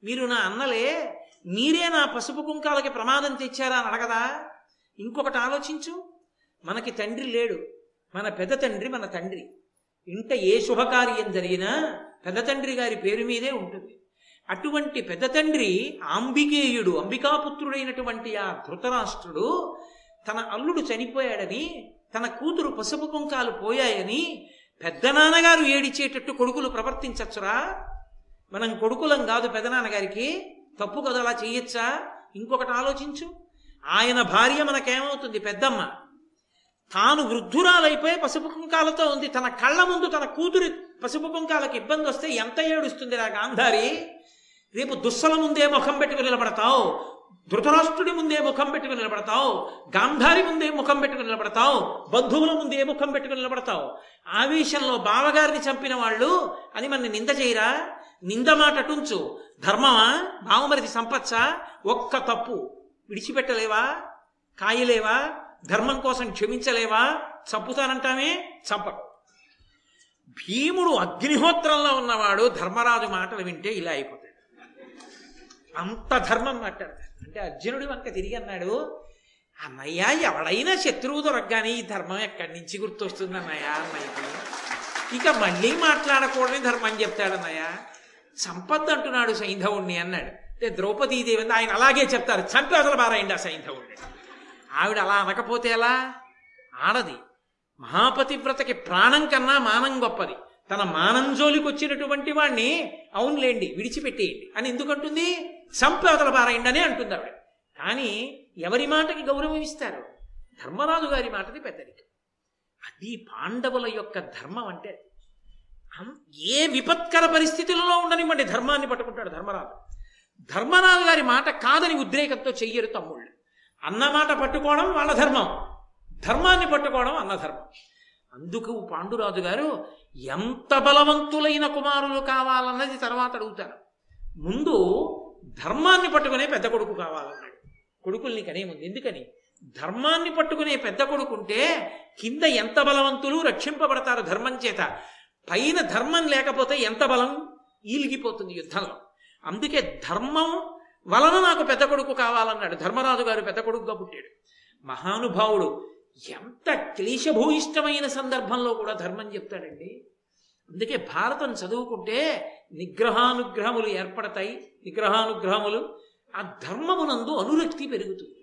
మీరు నా అన్నలే మీరే నా పసుపు కుంకాలకి ప్రమాదం తెచ్చారా అని అడగదా ఇంకొకటి ఆలోచించు మనకి తండ్రి లేడు మన పెద్ద తండ్రి మన తండ్రి ఇంట ఏ శుభకార్యం జరిగినా పెద్ద తండ్రి గారి పేరు మీదే ఉంటుంది అటువంటి పెద్ద తండ్రి అంబికేయుడు అంబికాపుత్రుడైనటువంటి ఆ ధృతరాష్ట్రుడు తన అల్లుడు చనిపోయాడని తన కూతురు పసుపు కుంకాలు పోయాయని పెద్ద నాన్నగారు ఏడిచేటట్టు కొడుకులు ప్రవర్తించచ్చురా మనం కొడుకులం కాదు పెదనాన్నగారికి తప్పు కదా అలా చేయొచ్చా ఇంకొకటి ఆలోచించు ఆయన భార్య మనకేమవుతుంది పెద్దమ్మ తాను వృద్ధురాలైపోయి పసుపు కుంకాలతో ఉంది తన కళ్ళ ముందు తన కూతురి పసుపు కుంకాలకు ఇబ్బంది వస్తే ఎంత ఏడుస్తుంది రా గాంధారి రేపు దుస్సల ముందే ముఖం పెట్టుకుని నిలబడతావు ధృతరాష్ట్రుడి ముందే ముఖం పెట్టుకుని నిలబడతావు గాంధారి ముందే ముఖం పెట్టుకుని నిలబడతావు బంధువుల ముందే ముఖం పెట్టుకుని నిలబడతావు ఆవేశంలో బావగారిని చంపిన వాళ్ళు అని మన నింద చేయరా నింద మాట అటుంచు ధర్మమా బావమరిది సంపచ్చా ఒక్క తప్పు విడిచిపెట్టలేవా కాయలేవా ధర్మం కోసం క్షమించలేవా చంపుతానంటామే చంపకు భీముడు అగ్నిహోత్రంలో ఉన్నవాడు ధర్మరాజు మాటలు వింటే ఇలా అయిపోతాడు అంత ధర్మం మాట్లాడతాడు అంటే అర్జునుడి వంక తిరిగి అన్నాడు అన్నయ్య ఎవడైనా శత్రువు దొరకగానే ఈ ధర్మం ఎక్కడి నుంచి గుర్తొస్తుంది అన్నయ్య అన్నయ్యకి ఇక మళ్ళీ మాట్లాడకూడని ధర్మం చెప్తాడు అన్నయ్య సంపద్ అంటున్నాడు సైంధవుణ్ణి అన్నాడు అంటే ద్రౌపదీదేవి అంది, ఆయన అలాగే చెప్తారు చంపి అసలు బారాయండి ఆ సైంధవుణ్ణి ఆవిడ అలా అనకపోతే ఎలా ఆడది మహాపతివ్రతకి ప్రాణం కన్నా మానం గొప్పది తన మానం జోలికి వచ్చినటువంటి వాణ్ణి అవునులేండి విడిచిపెట్టేయండి అని ఎందుకంటుంది చంపి అవతల పారాయండి అనే అంటుంది ఆవిడ కానీ ఎవరి మాటకి గౌరవం ఇస్తారు ధర్మరాజు గారి మాటది పెద్దది అది పాండవుల యొక్క ధర్మం అంటే అం- ఏ విపత్కర పరిస్థితులలో ఉండనివ్వండి ధర్మాన్ని పట్టుకుంటాడు ధర్మరాజు ధర్మరాజు గారి మాట కాదని ఉద్రేకంతో చెయ్యరు తమ్ముళ్ళు అన్న మాట పట్టుకోవడం వాళ్ళ ధర్మం ధర్మాన్ని పట్టుకోవడం అన్న ధర్మం అందుకు పాండురాజు గారు ఎంత బలవంతులైన కుమారులు కావాలన్నది తర్వాత అడుగుతారు ముందు ధర్మాన్ని పట్టుకునే పెద్ద కొడుకు కావాలన్నాడు కొడుకుల్ని కనే ముందు ఎందుకని ధర్మాన్ని పట్టుకునే పెద్ద కొడుకుంటే కింద ఎంత బలవంతులు రక్షింపబడతారు ధర్మం చేత పైన ధర్మం లేకపోతే ఎంత బలం ఈలిగిపోతుంది యుద్ధంలో అందుకే ధర్మం వలన నాకు పెద్ద కొడుకు కావాలన్నాడు ధర్మరాజు గారు పెద్ద కొడుకుగా పుట్టాడు మహానుభావుడు ఎంత క్లేశభూయిష్టమైన సందర్భంలో కూడా ధర్మం చెప్తాడండి అందుకే భారతం చదువుకుంటే నిగ్రహానుగ్రహములు ఏర్పడతాయి నిగ్రహానుగ్రహములు ఆ ధర్మమునందు అనురక్తి పెరుగుతుంది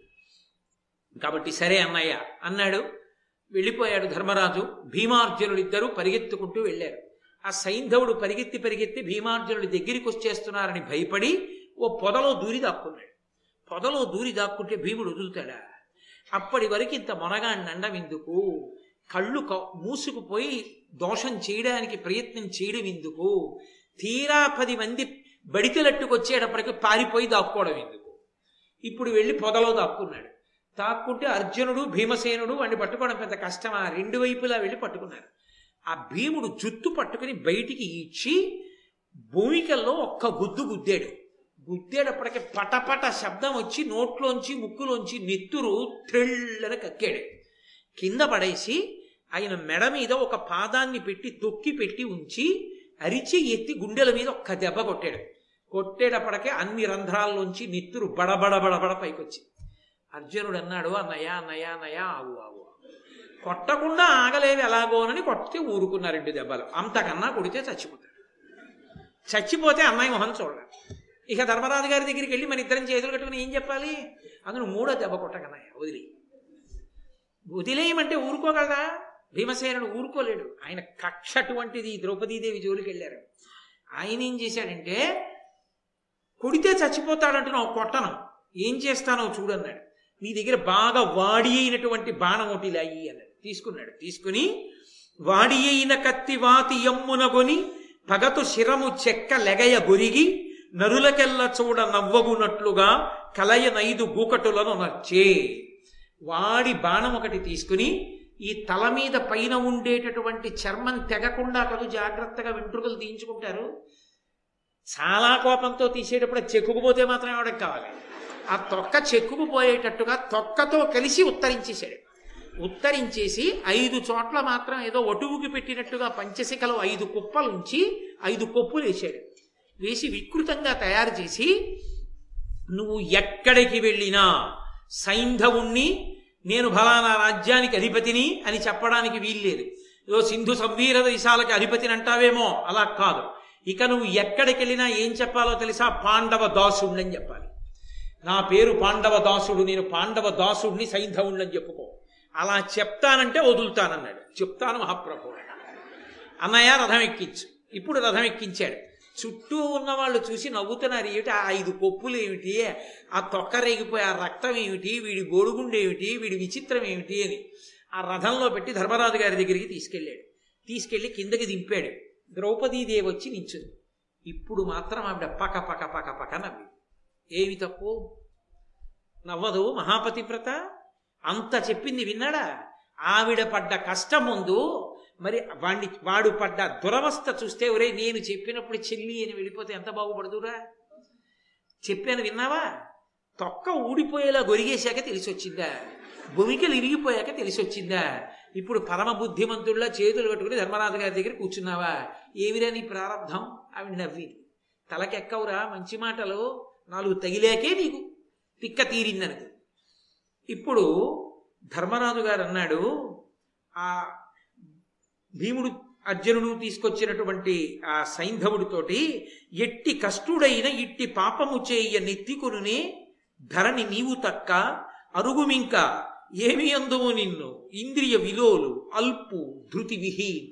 కాబట్టి సరే అన్నయ్య అన్నాడు వెళ్ళిపోయాడు ధర్మరాజు భీమార్జునుడు ఇద్దరు పరిగెత్తుకుంటూ వెళ్ళారు ఆ సైంధవుడు పరిగెత్తి పరిగెత్తి భీమార్జునుడి దగ్గరికి వచ్చేస్తున్నారని భయపడి ఓ పొదలో దూరి దాక్కున్నాడు పొదలో దూరి దాక్కుంటే భీముడు వదులుతాడా అప్పటి వరకు ఇంత మొనగాన్ని అండం ఎందుకు కళ్ళు క- మూసుకుపోయి దోషం చేయడానికి ప్రయత్నం చేయడం ఎందుకు తీరా పది మంది బడికెలట్టుకొచ్చేటప్పటికి పారిపోయి దాక్కోవడం ఎందుకు ఇప్పుడు వెళ్ళి పొదలో దాక్కున్నాడు దాక్కుంటే అర్జునుడు భీమసేనుడు వాడిని పట్టుకోవడం పెద్ద కష్టమా రెండు వైపులా వెళ్ళి పట్టుకున్నారు ఆ భీముడు జుత్తు పట్టుకుని బయటికి ఈడ్చి భూమికల్లో ఒక్క గుద్దు గుద్దాడు గుద్దేటప్పటికి పటపట శబ్దం వచ్చి నోట్లోంచి ముక్కులోంచి నెత్తురు త్రెళ్ళని కక్కాడు కింద పడేసి ఆయన మెడ మీద ఒక పాదాన్ని పెట్టి తొక్కి పెట్టి ఉంచి అరిచి ఎత్తి గుండెల మీద ఒక్క దెబ్బ కొట్టాడు కొట్టేటప్పటికే అన్ని రంధ్రాల్లోంచి నెత్తురు బడబడ బడబడ పైకొచ్చి అర్జునుడు అన్నాడు అన్నయ్య అన్నయ్య అన్నయ్య ఆవు ఆవు ఆవు. కొట్టకుండా ఆగలేవి ఎలాగోనని కొట్టితే ఊరుకున్నారు రెండు దెబ్బలు అంతకన్నా కొడితే చచ్చిపోతాడు చచ్చిపోతే అన్నయ్య మొహం చూడాలి ఇక ధర్మరాజు గారి దగ్గరికి వెళ్ళి మన ఇద్దరం చేతులు కట్టుకుని ఏం చెప్పాలి అందును మూడో దెబ్బ కొట్టకన్నయ్య వదిలి వదిలేయమంటే ఊరుకోగలదా భీమసేనుడు ఊరుకోలేడు ఆయన కక్ష అటువంటిది ద్రౌపదీదేవి జోలికి వెళ్ళారు ఆయన ఏం చేశాడంటే కొడితే చచ్చిపోతాడంటున్నావు కొట్టను ఏం చేస్తానో చూడన్నాడు నీ దగ్గర బాగా వాడి అయినటువంటి బాణం ఒకటి ఇలా ఇయ్యి అన్నాడు తీసుకున్నాడు తీసుకుని వాడి అయిన కత్తి వాతి ఎమ్మునగొని పగతు శిరము చెక్క లెగయ గొరిగి నరులకెల్ల చూడ నవ్వగునట్లుగా కలయ నైదు గూకటులను నచ్చే వాడి బాణం ఒకటి తీసుకుని ఈ తల మీద పైన ఉండేటటువంటి చర్మం తెగకుండా కలు జాగ్రత్తగా వెంట్రుకలు తీయించుకుంటారు చాలా కోపంతో తీసేటప్పుడు అది చెక్కుకుపోతే మాత్రం ఎవరికి కావాలి ఆ తొక్క చెక్కుకుపోయేటట్టుగా తొక్కతో కలిసి ఉత్తరించేశాడు ఉత్తరించేసి ఐదు చోట్ల మాత్రం ఏదో ఒటువుకి పెట్టినట్టుగా పంచశిఖలో ఐదు కుప్పలు ఉంచి ఐదు కొప్పులు వేశాడు వేసి వికృతంగా తయారు చేసి నువ్వు ఎక్కడికి వెళ్ళినా సైంధవుణ్ణి నేను ఫలానా రాజ్యానికి అధిపతిని అని చెప్పడానికి వీల్లేదు ఏదో సింధు సంవీర దేశాలకి అధిపతిని అంటావేమో అలా కాదు ఇక నువ్వు ఎక్కడికి వెళ్ళినా ఏం చెప్పాలో తెలుసా పాండవ దాసుడిని అని చెప్పాలి నా పేరు పాండవ దాసుడు నేను పాండవ దాసుడిని సైంధవుణ్ణి అని చెప్పుకో అలా చెప్తానంటే వదులుతానన్నాడు చెప్తాను మహాప్రభు అన్నయ్య రథం ఎక్కించు ఇప్పుడు రథం ఎక్కించాడు చుట్టూ ఉన్న వాళ్ళు చూసి నవ్వుతున్నారు ఏమిటి ఆ ఐదు కొప్పులు ఏమిటి ఆ తొక్క రేగిపోయి ఆ రక్తం ఏమిటి వీడి గోడుగుండు ఏమిటి వీడి విచిత్రం ఏమిటి అని ఆ రథంలో పెట్టి ధర్మరాజు గారి దగ్గరికి తీసుకెళ్ళాడు తీసుకెళ్లి కిందకి దింపాడు ద్రౌపదీదేవి వచ్చి నించుంది ఇప్పుడు మాత్రం ఆవిడ పక పక పక పక నవ్వి ఏమి తప్పు నవ్వదు మహాపతివ్రత అంత చెప్పింది విన్నాడా ఆవిడ పడ్డ కష్టం ముందు మరి వాణ్ణి వాడు పడ్డ దురవస్థ చూస్తే ఒరే నేను చెప్పినప్పుడు చెల్లి అని వెళ్ళిపోతే ఎంత బాగుపడదురా చెప్పాను విన్నావా తొక్క ఊడిపోయేలా గొరిగేశాక తెలిసి వచ్చిందా భూమికలు ఇరిగిపోయాక తెలిసి వచ్చిందా ఇప్పుడు పరమ బుద్ధిమంతుల్లా చేతులు కట్టుకుని ధర్మరాజు గారి దగ్గర కూర్చున్నావా ఏమిరా నీ ప్రారంధం ఆవిడ నవ్వింది తలకెక్కవురా మంచి మాటలు నాలుగు తగిలేకే నీకు తిక్క తీరిందనుకు ఇప్పుడు ధర్మరాజు గారు అన్నాడు ఆ భీముడు అర్జునుడు తీసుకొచ్చినటువంటి ఆ సైంధవుడితోటి ఎట్టి కష్టుడైన ఇట్టి పాపము చేయ నెత్తికొనునే ధరణి నీవు తక్క అరుగుమింక ఏమి అందువు నిన్ను ఇంద్రియ విలోలు అల్పు ధృతి విహీన్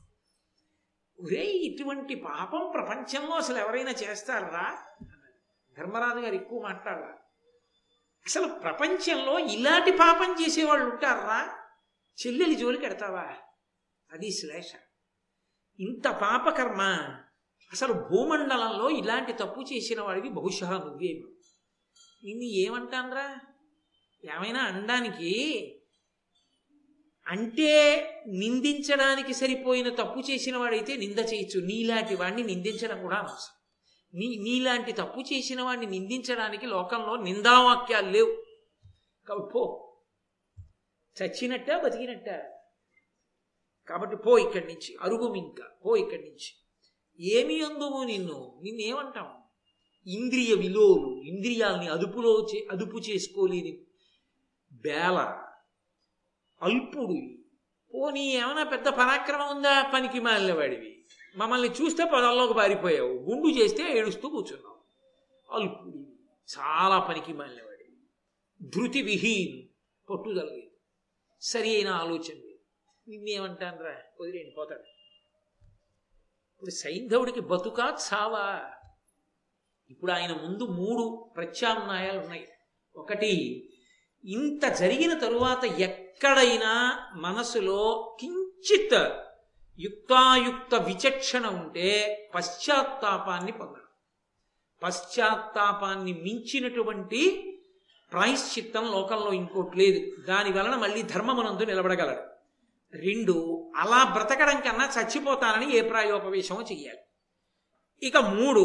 ఒరే ఇటువంటి పాపం ప్రపంచంలో అసలు ఎవరైనా చేస్తారా ధర్మరాజు గారు ఎక్కువ మాట్లాడరా అసలు ప్రపంచంలో ఇలాంటి పాపం చేసేవాళ్ళు ఉంటారా చెల్లెలి జోలికి ఎడతావా అది శ్లేష ఇంత పాపకర్మ అసలు భూమండలంలో ఇలాంటి తప్పు చేసిన వాడివి బహుశా నువ్వేమో నిన్ను ఏమంటాన్రా ఏమైనా అనడానికి అంటే నిందించడానికి సరిపోయిన తప్పు చేసిన వాడైతే నింద చేయొచ్చు నీలాంటి వాడిని నిందించడం కూడా అనవసరం నీ నీలాంటి తప్పు చేసిన వాడిని నిందించడానికి లోకంలో నిందావాక్యాలు లేవు కాబట్టి పో చచ్చినట్ట బతికినట్ట కాబట్టి పో ఇక్కడి నుంచి అరుగుము ఇంకా పో ఇక్కడి నుంచి ఏమి అందువు నిన్ను నిన్నేమంటాం ఇంద్రియ విలోలు ఇంద్రియాల్ని అదుపులో చే అదుపు చేసుకోలేని బేల అల్పుడు పోనీ ఏమైనా పెద్ద పరాక్రమం ఉందా పనికి మాలిన వాడివి మమ్మల్ని చూస్తే పొలంలోకి పారిపోయావు గుండు చేస్తే ఏడుస్తూ కూర్చున్నావు అల్పుడి చాలా పనికి మాలిన వాడివి ధృతి విహీన్ పట్టుదల లేదు సరి అయిన ఆలోచన లేదు నిన్నేమంటానరా వదిలేండి పోతాడు ఇప్పుడు సైంధవుడికి బతుకా చావా ఇప్పుడు ఆయన ముందు మూడు ప్రత్యామ్నాయాలు ఉన్నాయి ఒకటి ఇంత జరిగిన తరువాత ఎక్కడైనా మనసులో కించిత్ యుక్తాయుక్త విచక్షణ ఉంటే పశ్చాత్తాపాన్ని పొందడం పశ్చాత్తాపాన్ని మించినటువంటి ప్రాయశ్చిత్తం లోకంలో ఇంకోటి లేదు దాని వలన మళ్ళీ ధర్మమునందు నిలబడగలడు రెండు అలా బ్రతకడం కన్నా చచ్చిపోతానని ఏ ప్రాయోపవేశమో చెయ్యాలి ఇక మూడు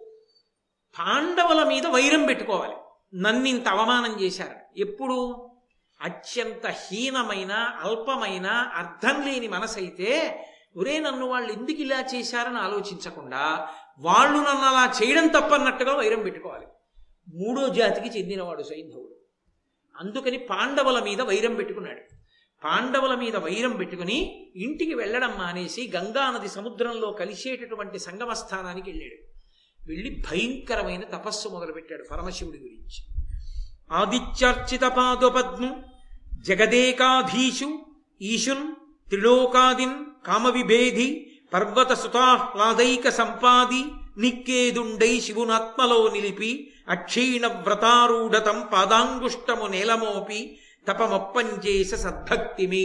పాండవుల మీద వైరం పెట్టుకోవాలి నన్నింత అవమానం చేశారు ఎప్పుడు అత్యంత హీనమైన అల్పమైన అర్థం లేని మనసైతే ఒరే నన్ను వాళ్ళు ఎందుకు ఇలా చేశారని ఆలోచించకుండా వాళ్ళు నన్ను అలా చేయడం తప్పన్నట్టుగా వైరం పెట్టుకోవాలి మూడో జాతికి చెందినవాడు సైంధవుడు అందుకని పాండవుల మీద వైరం పెట్టుకున్నాడు పాండవుల మీద వైరం పెట్టుకుని ఇంటికి వెళ్ళడం మానేసి గంగానది సముద్రంలో కలిసేటటువంటి సంగమ స్థానానికి వెళ్ళాడు వెళ్ళి భయంకరమైన తపస్సు మొదలుపెట్టాడు పరమశివుడి గురించి ఆదిత్యార్చిత పాదపద్ము జగదేకాధీషు ఈశున్ త్రిలోకాదిన్ కామవిభేది పర్వత సుతాహ్లాదైక సంపాది నిక్కేదుండై శివునాత్మలో నిలిపి అక్షీణ వ్రతారూఢతం పాదాంగుష్టము నేలమోపి తపమొప్పంచేస సద్భక్తిమే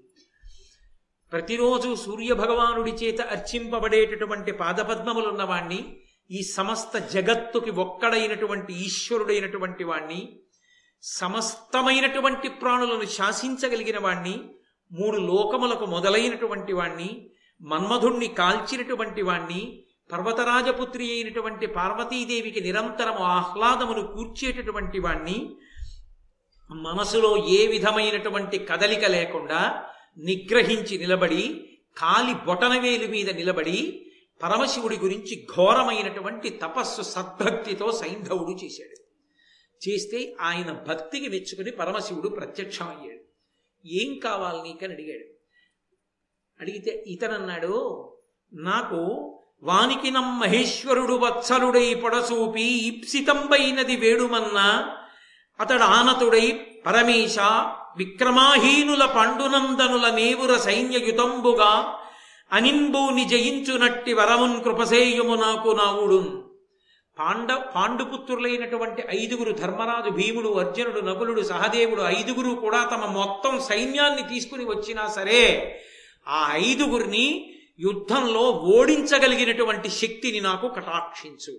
ప్రతిరోజు సూర్య భగవానుడి చేత అర్చింపబడేటటువంటి పాదపద్మములున్నవాణ్ణి ఈ సమస్త జగత్తుకి ఒక్కడైనటువంటి ఈశ్వరుడైనటువంటి వాణ్ణి సమస్తమైనటువంటి ప్రాణులను శాసించగలిగిన వాణ్ణి మూడు లోకములకు మొదలైనటువంటి వాణ్ణి మన్మధుణ్ణి కాల్చినటువంటి వాణ్ణి పర్వతరాజపుత్రి అయినటువంటి పార్వతీదేవికి నిరంతరము ఆహ్లాదమును కూర్చేటటువంటి వాణ్ణి మనసులో ఏ విధమైనటువంటి కదలిక లేకుండా నిగ్రహించి నిలబడి కాలి బొటనవేలు మీద నిలబడి పరమశివుడి గురించి ఘోరమైనటువంటి తపస్సు సద్భక్తితో సైంధవుడు చేశాడు చేస్తే ఆయన భక్తికి మెచ్చుకుని పరమశివుడు ప్రత్యక్షమయ్యాడు ఏం కావాలి నీకని అడిగాడు అడిగితే ఇతనన్నాడు నాకు వానికి మహేశ్వరుడు వత్సలుడై పొడసూపి ఈప్సితంబైనది వేడుమన్నా అతడు ఆనతుడై పరమేశ విక్రమాహీనుల పండునందనుల నేవుర సైన్యయుతంబుగా అనింబుని జయించునట్టి వరమున్ కృపసేయుము నాకు నావుడున్ పాండ పాండుపుత్రులైనటువంటి ఐదుగురు ధర్మరాజు భీముడు అర్జునుడు నకులుడు సహదేవుడు ఐదుగురు కూడా తమ మొత్తం సైన్యాన్ని తీసుకుని వచ్చినా సరే ఆ ఐదుగురిని యుద్ధంలో ఓడించగలిగినటువంటి శక్తిని నాకు కటాక్షించు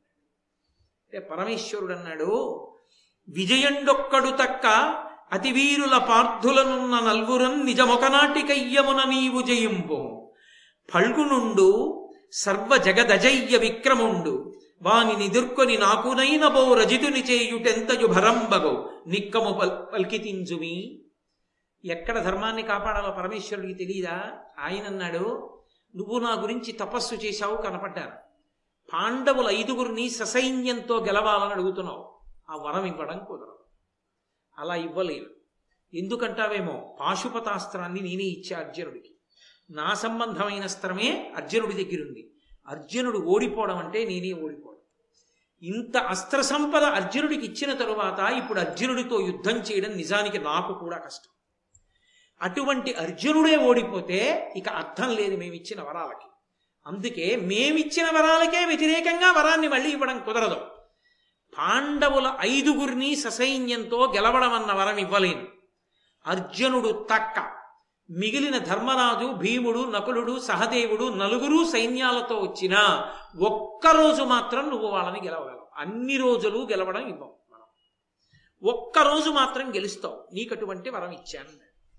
అంటే పరమేశ్వరుడు అన్నాడు విజయండొక్కడు తక్క అతివీరుల పార్థులనున్న నల్వురం నిజమొకనాటికయ్యమున నీవు జయింపు ఫల్గునుండు సర్వ జగదజయ్య విక్రముండు వాని నిదుర్కొని నాకునైన బో రజితుని చేయుటెంతయు భరంబగో నిక్కము పల్ పల్కితింజుమి ఎక్కడ ధర్మాన్ని కాపాడాలో పరమేశ్వరుడికి తెలియదా ఆయన అన్నాడు నువ్వు నా గురించి తపస్సు చేశావు కనపడ్డాను పాండవుల ఐదుగురిని ససైన్యంతో గెలవాలని అడుగుతున్నావు ఆ వరం ఇవ్వడం కుదరదు అలా ఇవ్వలేను ఎందుకంటావేమో పాశుపతాస్త్రాన్ని నేనే ఇచ్చే అర్జునుడికి నా సంబంధమైన అస్త్రమే అర్జునుడి దగ్గర ఉంది అర్జునుడు ఓడిపోవడం అంటే నేనే ఓడిపోవడం ఇంత అస్త్ర సంపద అర్జునుడికి ఇచ్చిన తరువాత ఇప్పుడు అర్జునుడితో యుద్ధం చేయడం నిజానికి నాకు కూడా కష్టం అటువంటి అర్జునుడే ఓడిపోతే ఇక అర్థం లేదు మేమిచ్చిన వరాలకి అందుకే మేమిచ్చిన వరాలకే వ్యతిరేకంగా వరాన్ని మళ్ళీ ఇవ్వడం కుదరదు పాండవుల ఐదుగురిని ససైన్యంతో గెలవడం అన్న వరం ఇవ్వలేను అర్జునుడు తక్క మిగిలిన ధర్మరాజు భీముడు నకులుడు సహదేవుడు నలుగురు సైన్యాలతో వచ్చినా ఒక్కరోజు మాత్రం నువ్వు వాళ్ళని గెలవగలవు అన్ని రోజులు గెలవడం ఇవ్వం మనం ఒక్కరోజు మాత్రం గెలుస్తావు నీకు అటువంటి వరం ఇచ్చాను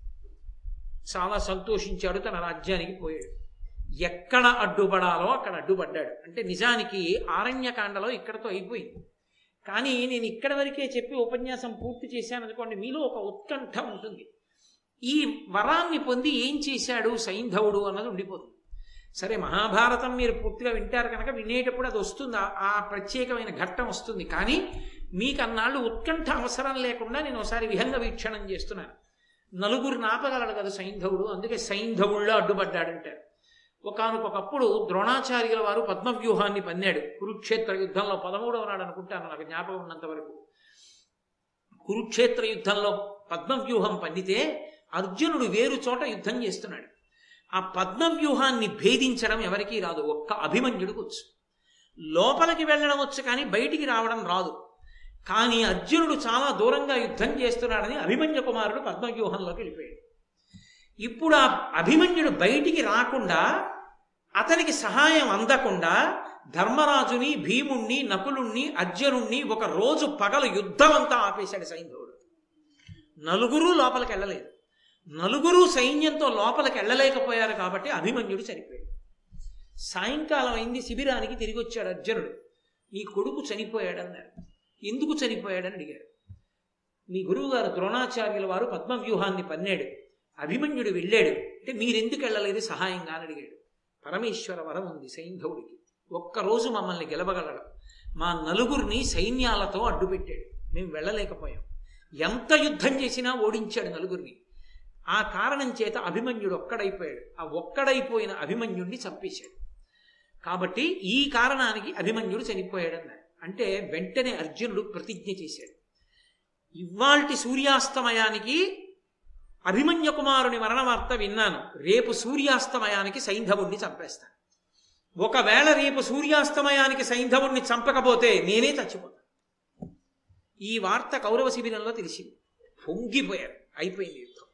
చాలా సంతోషించాడు తన రాజ్యానికి పోయాడు ఎక్కడ అడ్డుపడాలో అక్కడ అడ్డుపడ్డాడు అంటే నిజానికి ఆరణ్యకాండలో ఇక్కడతో అయిపోయింది కానీ నేను ఇక్కడ వరకే చెప్పి ఉపన్యాసం పూర్తి చేశాను అనుకోండి మీలో ఒక ఉత్కంఠ ఉంటుంది ఈ వరాన్ని పొంది ఏం చేశాడు సైంధవుడు అన్నది ఉండిపోతుంది సరే మహాభారతం మీరు పూర్తిగా వింటారు కనుక వినేటప్పుడు అది వస్తుంది ఆ ప్రత్యేకమైన ఘట్టం వస్తుంది కానీ మీకు అన్నాళ్ళు ఉత్కంఠ అవసరం లేకుండా నేను ఒకసారి విహంగ వీక్షణం చేస్తున్నాను నలుగురు నాపగలడు కదా సైంధవుడు అందుకే సైంధవుల్లో అడ్డుపడ్డాడంటారు ఒకనకొకప్పుడు ద్రోణాచార్యుల వారు పద్మవ్యూహాన్ని పన్నాడు కురుక్షేత్ర యుద్ధంలో పదమూడవ నాడు అనుకుంటాను నాకు జ్ఞాపకం ఉన్నంత వరకు కురుక్షేత్ర యుద్ధంలో పద్మవ్యూహం పన్నితే అర్జునుడు వేరు చోట యుద్ధం చేస్తున్నాడు ఆ పద్మవ్యూహాన్ని భేదించడం ఎవరికీ రాదు ఒక్క అభిమన్యుడికి వచ్చు లోపలికి వెళ్ళడం వచ్చు కానీ బయటికి రావడం రాదు కానీ అర్జునుడు చాలా దూరంగా యుద్ధం చేస్తున్నాడని అభిమన్య కుమారుడు పద్మవ్యూహంలోకి వెళ్ళిపోయాడు ఇప్పుడు ఆ అభిమన్యుడు బయటికి రాకుండా అతనికి సహాయం అందకుండా ధర్మరాజుని భీముణ్ణి నకులుణ్ణి అర్జునుణ్ణి ఒక రోజు పగలు యుద్ధం అంతా ఆపేశాడు సైంధవుడు నలుగురు లోపలికి వెళ్ళలేదు నలుగురు సైన్యంతో లోపలికి వెళ్ళలేకపోయారు కాబట్టి అభిమన్యుడు చనిపోయాడు సాయంకాలం అయింది శిబిరానికి తిరిగి వచ్చాడు అర్జునుడు నీ కొడుకు చనిపోయాడన్నారు ఎందుకు చనిపోయాడని అడిగారు మీ గురువుగారు ద్రోణాచార్యుల వారు పద్మవ్యూహాన్ని పన్నాడు అభిమన్యుడు వెళ్ళాడు అంటే మీరెందుకు వెళ్ళలేదు సహాయంగా అని అడిగాడు పరమేశ్వర వరం ఉంది సైంధవుడికి ఒక్కరోజు మమ్మల్ని గెలవగలడం మా నలుగురిని సైన్యాలతో అడ్డుపెట్టాడు మేము వెళ్ళలేకపోయాం ఎంత యుద్ధం చేసినా ఓడించాడు నలుగురిని ఆ కారణం చేత అభిమన్యుడు ఒక్కడైపోయాడు ఆ ఒక్కడైపోయిన అభిమన్యుడిని చంపేశాడు కాబట్టి ఈ కారణానికి అభిమన్యుడు చనిపోయాడన్నారు అంటే వెంటనే అర్జునుడు ప్రతిజ్ఞ చేశాడు ఇవాల్టి సూర్యాస్తమయానికి అభిమన్య కుమారుని మరణ వార్త విన్నాను రేపు సూర్యాస్తమయానికి సైంధవుణ్ణి చంపేస్తాను ఒకవేళ రేపు సూర్యాస్తమయానికి సైంధవుణ్ణి చంపకపోతే నేనే చచ్చిపోతాను ఈ వార్త కౌరవ శిబిరంలో తెలిసింది పొంగిపోయారు అయిపోయింది యుద్ధం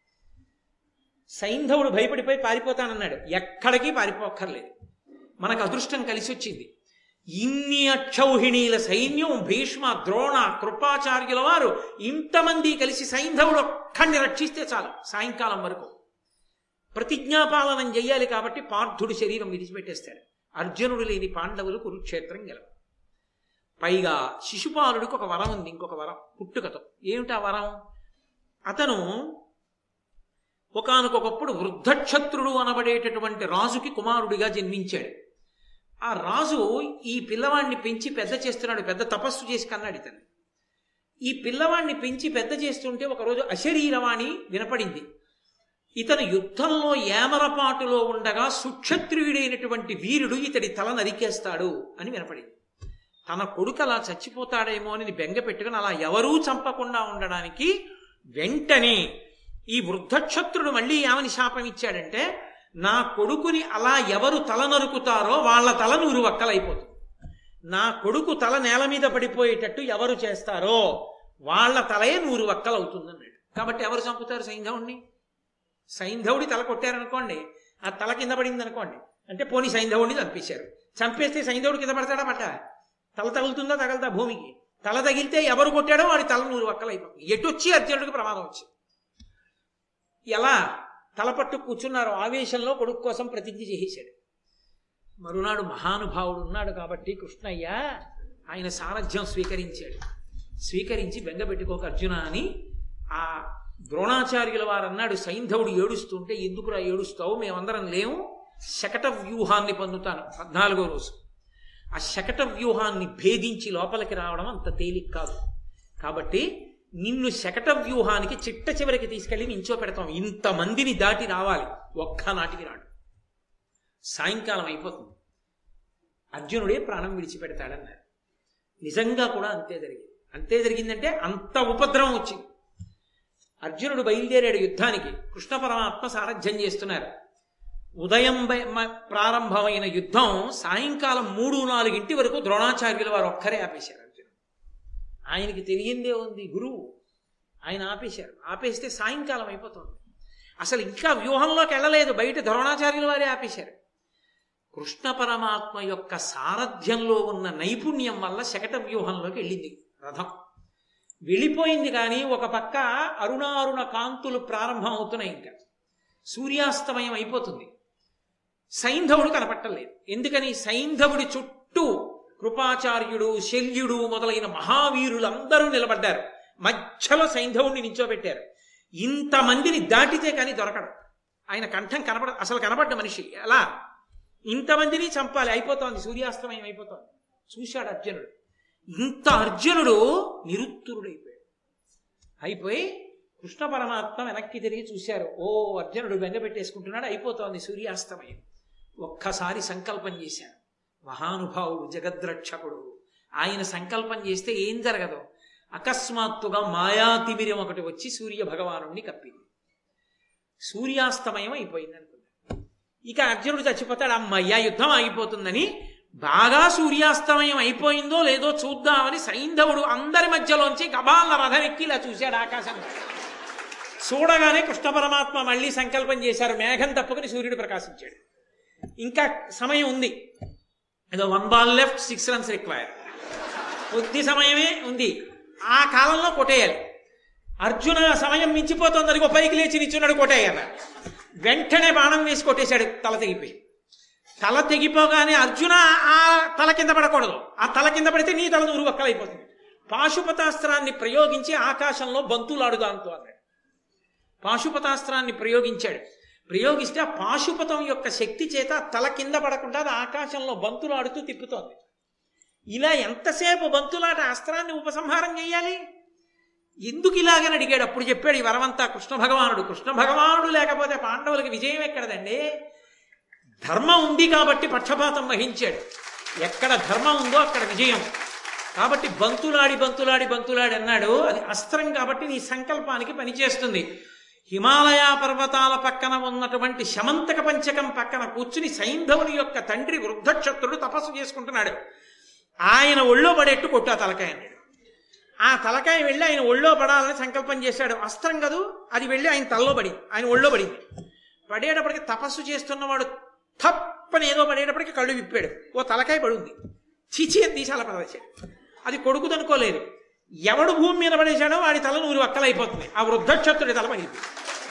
సైంధవుడు భయపడిపోయి పారిపోతానన్నాడు ఎక్కడికి పారిపోక్కర్లేదు మనకు అదృష్టం కలిసి వచ్చింది ఇన్ని అక్షౌహిణీల సైన్యం భీష్మ ద్రోణ కృపాచార్యుల వారు ఇంతమంది కలిసి సైంధవుడు ఒక్కడిని రక్షిస్తే చాలు సాయంకాలం వరకు ప్రతిజ్ఞాపాలనం చెయ్యాలి కాబట్టి పార్థుడి శరీరం విడిచిపెట్టేస్తాడు అర్జునుడు లేని పాండవులు కురుక్షేత్రం గెలవు పైగా శిశుపాలుడికి ఒక వరం ఉంది ఇంకొక వరం పుట్టుకతో ఏమిటా వరం అతను ఒకనకొకప్పుడు వృద్ధక్షత్రుడు అనబడేటటువంటి రాజుకి కుమారుడిగా జన్మించాడు ఆ రాజు ఈ పిల్లవాడిని పెంచి పెద్ద చేస్తున్నాడు పెద్ద తపస్సు చేసి కన్నాడు ఇతను ఈ పిల్లవాడిని పెంచి పెద్ద చేస్తుంటే ఒకరోజు అశరీరవాణి వినపడింది ఇతను యుద్ధంలో ఏమరపాటులో ఉండగా సుక్షత్రియుడైనటువంటి వీరుడు ఇతడి తల నరికేస్తాడు అని వినపడింది తన కొడుకు అలా చచ్చిపోతాడేమో అని బెంగ పెట్టుకుని అలా ఎవరూ చంపకుండా ఉండడానికి వెంటనే ఈ వృద్ధక్షత్రుడు మళ్ళీ ఏమని శాపం ఇచ్చాడంటే నా కొడుకుని అలా ఎవరు తల నరుకుతారో వాళ్ళ తల నూరు వక్కలైపోతుంది నా కొడుకు తల నేల మీద పడిపోయేటట్టు ఎవరు చేస్తారో వాళ్ళ తలే నూరు వక్కలు అవుతుందన్నాడు కాబట్టి ఎవరు చంపుతారు సైంధవుడిని సైంధవుడి తల కొట్టారనుకోండి ఆ తల కింద పడింది అనుకోండి అంటే పోని సైంధవుడిని చంపేశారు చంపేస్తే సైంధవుడు కింద పడతాడా పట్ట తల తగులుతుందా తగలదా భూమికి తల తగిలితే ఎవరు కొట్టాడో వాడి తల నూరు వక్కలు అయిపోతుంది ఎటొచ్చి అర్జునుడికి ప్రమాదం వచ్చింది ఎలా తలపట్టు కూర్చున్నారు ఆవేశంలో కొడుకు కోసం ప్రతిజ్ఞ చేసేశాడు మరునాడు మహానుభావుడు ఉన్నాడు కాబట్టి కృష్ణయ్య ఆయన సారథ్యం స్వీకరించాడు స్వీకరించి బెంగపెట్టుకోక అర్జున అని ఆ ద్రోణాచార్యుల వారు అన్నాడు సైంధవుడు ఏడుస్తుంటే ఎందుకురా ఏడుస్తావు మేమందరం లేము శకట వ్యూహాన్ని పొందుతాను పద్నాలుగో రోజు ఆ శకట వ్యూహాన్ని భేదించి లోపలికి రావడం అంత తేలిక కాదు కాబట్టి నిన్ను శకట వ్యూహానికి చిట్ట చివరికి తీసుకెళ్లి నించో పెడతాం ఇంతమందిని దాటి రావాలి ఒక్క నాటికి రాడు సాయంకాలం అయిపోతుంది అర్జునుడే ప్రాణం విడిచిపెడతాడన్నారు నిజంగా కూడా అంతే జరిగింది అంతే జరిగిందంటే అంత ఉపద్రవం వచ్చింది అర్జునుడు బయలుదేరాడు యుద్ధానికి కృష్ణ పరమాత్మ సారథ్యం చేస్తున్నారు ఉదయం బయ- మ- ప్రారంభమైన యుద్ధం సాయంకాలం మూడు నాలుగింటి వరకు ద్రోణాచార్యుల వారు ఒక్కరే ఆపేశారు అర్జునుడు ఆయనకి తెలియందే ఉంది గురువు ఆయన ఆపేశారు ఆపేస్తే సాయంకాలం అయిపోతుంది అసలు ఇంకా వ్యూహంలోకి వెళ్ళలేదు బయట ద్రోణాచార్యుల వారే ఆపేశారు కృష్ణ పరమాత్మ యొక్క సారథ్యంలో ఉన్న నైపుణ్యం వల్ల శకట వ్యూహంలోకి వెళ్ళింది రథం వెళ్ళిపోయింది కానీ ఒక పక్క అరుణారుణ కాంతులు ప్రారంభం అవుతున్నాయి ఇంకా సూర్యాస్తమయం అయిపోతుంది సైంధవుడు కనపట్టలేదు ఎందుకని సైంధవుడి చుట్టూ కృపాచార్యుడు శల్యుడు మొదలైన మహావీరులందరూ నిలబడ్డారు మధ్యలో సైంధవుడిని నించోబెట్టారు ఇంతమందిని దాటితే కానీ దొరకడు ఆయన కంఠం కనపడ అసలు కనపడ్డ మనిషి ఎలా ఇంతమందిని చంపాలి అయిపోతోంది సూర్యాస్తమయం అయిపోతోంది చూశాడు అర్జునుడు ఇంత అర్జునుడు నిరుత్తురుడైపోయాడు అయిపోయి కృష్ణ పరమాత్మ వెనక్కి తిరిగి చూశారు ఓ అర్జునుడు బెంగ పెట్టేసుకుంటున్నాడు అయిపోతోంది సూర్యాస్తమయం ఒక్కసారి సంకల్పం చేశాడు మహానుభావుడు జగద్రక్షకుడు ఆయన సంకల్పం చేస్తే ఏం జరగదు అకస్మాత్తుగా మాయాతిమిరం ఒకటి వచ్చి సూర్య భగవానుణ్ణి కప్పింది సూర్యాస్తమయం అయిపోయింది అనుకున్నాడు ఇక అర్జునుడు చచ్చిపోతాడు అమ్మయ్య యుద్ధం ఆగిపోతుందని బాగా సూర్యాస్తమయం అయిపోయిందో లేదో చూద్దామని సైంధవుడు అందరి మధ్యలోంచి గబాల రథం ఎక్కి ఇలా చూశాడు ఆకాశం చూడగానే కృష్ణ పరమాత్మ మళ్ళీ సంకల్పం చేశారు మేఘం తప్పుకుని సూర్యుడు ప్రకాశించాడు ఇంకా సమయం ఉంది ఏదో one ball left six runs require కొద్ది సమయమే ఉంది ఆ కాలంలో కొట్టేయాలి అర్జున సమయం మించిపోతుంది అదిగో పైకి లేచి నిచ్చున్నాడు కొట్టేయాల వెంటనే బాణం వేసి కొట్టేశాడు తల తెగిపోయి తల తెగిపోగానే అర్జున ఆ తల కింద పడకూడదు ఆ తల కింద పడితే నీ తల నూరు వక్కలైపోతుంది పాశుపతాస్త్రాన్ని ప్రయోగించి ఆకాశంలో బంతులాడుదాంతో అన్నాడు పాశుపతాస్త్రాన్ని ప్రయోగించాడు ప్రయోగిస్తే ఆ పాశుపతం యొక్క శక్తి చేత తల కింద పడకుండా అది ఆకాశంలో బంతులాడుతూ తిప్పుతోంది ఇలా ఎంతసేపు బంతులాట అస్త్రాన్ని ఉపసంహారం చేయాలి ఎందుకు ఇలాగని అడిగాడు అప్పుడు చెప్పాడు ఈ వరమంతా కృష్ణ భగవానుడు కృష్ణ భగవానుడు లేకపోతే పాండవులకి విజయం ఎక్కడదండి ధర్మం ఉంది కాబట్టి పక్షపాతం వహించాడు ఎక్కడ ధర్మం ఉందో అక్కడ విజయం కాబట్టి బంతులాడి బంతులాడి బంతులాడి అన్నాడు అది అస్త్రం కాబట్టి నీ సంకల్పానికి పనిచేస్తుంది హిమాలయ పర్వతాల పక్కన ఉన్నటువంటి శమంతక పంచకం పక్కన కూర్చుని సైంధవుని యొక్క తండ్రి వృద్ధక్షత్రుడు తపస్సు చేసుకుంటున్నాడు ఆయన ఒళ్ళో పడేట్టు కొట్టు ఆ తలకాయ అన్నాడు ఆ తలకాయ వెళ్ళి ఆయన ఒళ్ళో పడాలని సంకల్పం చేశాడు అస్త్రం కదూ అది వెళ్ళి ఆయన తలలో పడింది ఆయన ఒళ్ళో పడింది పడేటప్పటికి తపస్సు చేస్తున్నవాడు తప్పని ఏదో పడేటప్పటికి కళ్ళు విప్పాడు ఓ తలకాయ పడుంది చిచి అని తీసాల పడవేశాడు అది కొడుకుదనుకోలేదు ఎవడు భూమి మీద పడేశాడో వాడి తల నూరు వక్కలైపోతుంది ఆ వృద్ధక్షత్రుడి తల పడింది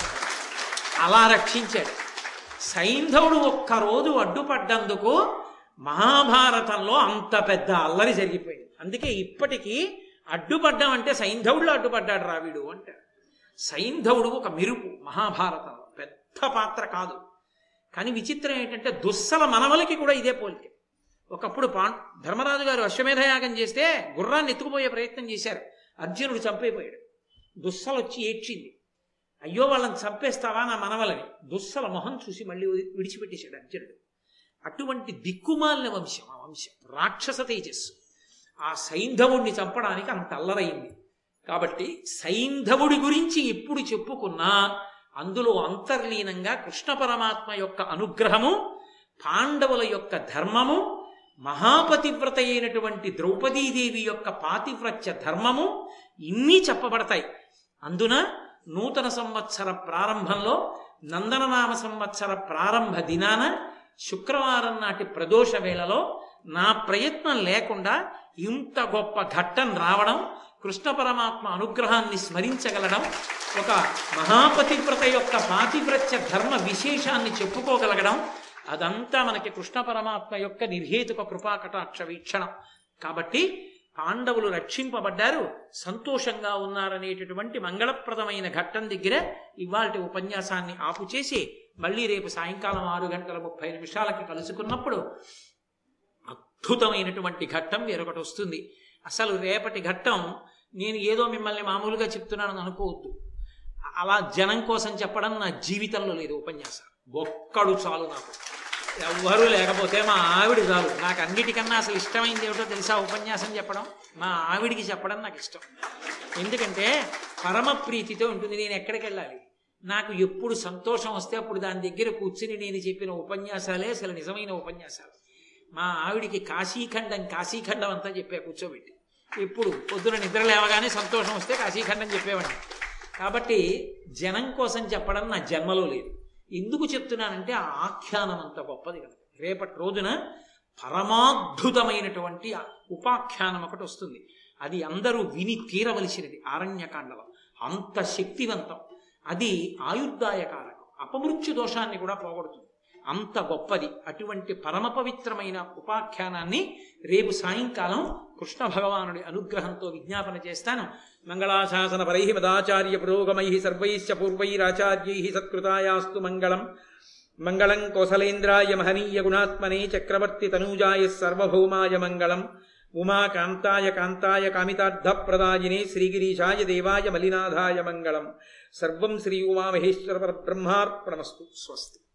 అలా రక్షించాడు సైంధవుడు ఒక్కరోజు అడ్డుపడ్డందుకు మహాభారతంలో అంత పెద్ద అల్లరి జరిగిపోయింది అందుకే ఇప్పటికీ అడ్డుపడ్డం అంటే సైంధవుడిలో అడ్డుపడ్డాడు రావిడు అంటారు సైంధవుడు ఒక మెరుపు మహాభారతంలో పెద్ద పాత్ర కాదు కానీ విచిత్రం ఏంటంటే దుస్సల మనవలకి కూడా ఇదే పోలిక ఒకప్పుడు పా ధర్మరాజు గారు అశ్వమేధయాగం చేస్తే గుర్రాన్ని ఎత్తుకుపోయే ప్రయత్నం చేశారు అర్జునుడు చంపైపోయాడు దుస్సలు వచ్చి ఏడ్చింది అయ్యో వాళ్ళని చంపేస్తావా నా మనవలని దుస్సల మొహం చూసి మళ్ళీ వది- విడిచిపెట్టేశాడు అర్జునుడు అటువంటి దిక్కుమాలిన వంశం ఆ వంశం రాక్షస తేజస్సు ఆ సైంధవుణ్ణి చంపడానికి అంత అల్లరైంది కాబట్టి సైంధవుడి గురించి ఎప్పుడు చెప్పుకున్నా అందులో అంతర్లీనంగా కృష్ణ పరమాత్మ యొక్క అనుగ్రహము పాండవుల యొక్క ధర్మము మహాపతివ్రత అయినటువంటి ద్రౌపదీదేవి యొక్క పాతివ్రత్య ధర్మము ఇన్ని చెప్పబడతాయి అందున నూతన సంవత్సర ప్రారంభంలో నందననామ సంవత్సర ప్రారంభ దినాన శుక్రవారం నాటి ప్రదోష వేళలో నా ప్రయత్నం లేకుండా ఇంత గొప్ప ఘట్టం రావడం కృష్ణ పరమాత్మ అనుగ్రహాన్ని స్మరించగలడం ఒక మహాపతివ్రత యొక్క పాతివ్రత్య ధర్మ విశేషాన్ని చెప్పుకోగలగడం అదంతా మనకి కృష్ణ పరమాత్మ యొక్క నిర్హేతుక కృపాకటాక్ష వీక్షణం కాబట్టి పాండవులు రక్షింపబడ్డారు సంతోషంగా ఉన్నారనేటటువంటి మంగళప్రదమైన ఘట్టం దగ్గర ఇవాళ ఉపన్యాసాన్ని ఆపు చేసి మళ్ళీ రేపు సాయంకాలం ఆరు గంటల ముప్పై నిమిషాలకి కలుసుకున్నప్పుడు అద్భుతమైనటువంటి ఘట్టం వేరొకటి వస్తుంది అసలు రేపటి ఘట్టం నేను ఏదో మిమ్మల్ని మామూలుగా చెప్తున్నానని అనుకోవద్దు అలా జనం కోసం చెప్పడం నా జీవితంలో లేదు ఉపన్యాసం ఒక్కడు చాలు నాకు ఎవ్వరూ లేకపోతే మా ఆవిడ చాలు నాకు అన్నిటికన్నా అసలు ఇష్టమైంది ఏమిటో తెలుసా ఉపన్యాసం చెప్పడం మా ఆవిడికి చెప్పడం నాకు ఇష్టం ఎందుకంటే పరమ ప్రీతితో ఉంటుంది నేను ఎక్కడికి వెళ్ళాలి నాకు ఎప్పుడు సంతోషం వస్తే అప్పుడు దాని దగ్గర కూర్చుని నేను చెప్పిన ఉపన్యాసాలే అసలు నిజమైన ఉపన్యాసాలు మా ఆవిడికి కాశీఖండం కాశీఖండం అంతా చెప్పా కూర్చోబెట్టి ఎప్పుడు పొద్దున నిద్ర లేవగానే సంతోషం వస్తే కాశీఖండం చెప్పేవాడిని కాబట్టి జనం కోసం చెప్పడం నా జన్మలో లేదు ఎందుకు చెప్తున్నానంటే ఆ ఆఖ్యానం అంత గొప్పది కనుక రేపటి రోజున పరమాద్భుతమైనటువంటి ఆ ఉపాఖ్యానం ఒకటి వస్తుంది అది అందరూ విని తీరవలసినది ఆరణ్యకాండలో అంత శక్తివంతం అది ఆయుర్దాయకారకం అపమృత్యు దోషాన్ని కూడా పోగొడుతుంది అంత గొప్పది అటువంటి పరమ పవిత్రమైన ఉపాఖ్యానాన్ని రేపు సాయంకాలం కృష్ణ భగవానుడి అనుగ్రహంతో విజ్ఞాపన చేస్తాను మంగళాశాసన పరై మదాచార్య పురోగమై సర్వైశ్చ పూర్వైరాచార్యై సత్కృతాయాస్తు మంగళం మంగళం కోసలేంద్రాయ మహనీయ గుణాత్మనే చక్రవర్తి తనూజాయ సర్వభౌమాయ మంగళం ఉమాకాంతాయ కాంతాయ కామితార్థప్రదాయినే శ్రీగిరీశాయ దేవాయ మలినాథాయ మంగళం సర్వం శ్రీ ఉమామహేశ్వర పరబ్రహ్మార్పణమస్తు స్వస్తి